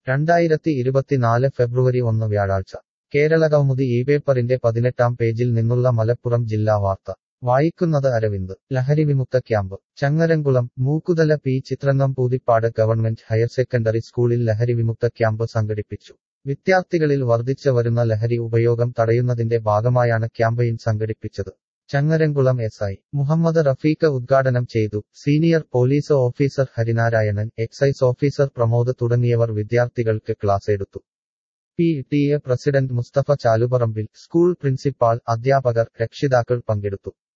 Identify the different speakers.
Speaker 1: രണ്ടായിരത്തി ഇരുപത്തിനാല് ഫെബ്രുവരി ഒന്ന് വ്യാഴാഴ്ച കേരളകൗമുദി ഈ പേപ്പറിന്റെ പതിനെട്ടാം പേജിൽ നിന്നുള്ള മലപ്പുറം ജില്ലാ വാർത്ത വായിക്കുന്നത് അരവിന്ദ് ലഹരിവിമുക്ത ക്യാമ്പ് ചങ്ങരംകുളം മൂക്കുതല പി ചിത്രങ്ങം പൂതിപ്പാട് ഗവൺമെന്റ് ഹയർ സെക്കൻഡറി സ്കൂളിൽ ലഹരിവിമുക്ത ക്യാമ്പ് സംഘടിപ്പിച്ചു വിദ്യാർത്ഥികളിൽ വർദ്ധിച്ചു വരുന്ന ലഹരി ഉപയോഗം തടയുന്നതിന്റെ ഭാഗമായാണ് ക്യാമ്പയിൻ സംഘടിപ്പിച്ചത് ചങ്ങരംകുളം എസ് ഐ മുഹമ്മദ് റഫീഖ് ഉദ്ഘാടനം ചെയ്തു senior police officer Harinarayanan excise officer Pramod തുടങ്ങിയവർ വിദ്യാർത്ഥികൾക്ക് ക്ലാസ് എടുത്തു P T A president Musthafa ചാലുപറമ്പിൽ സ്കൂൾ പ്രിൻസിപ്പാൾ അധ്യാപകർ രക്ഷിതാക്കൾ പങ്കെടുത്തു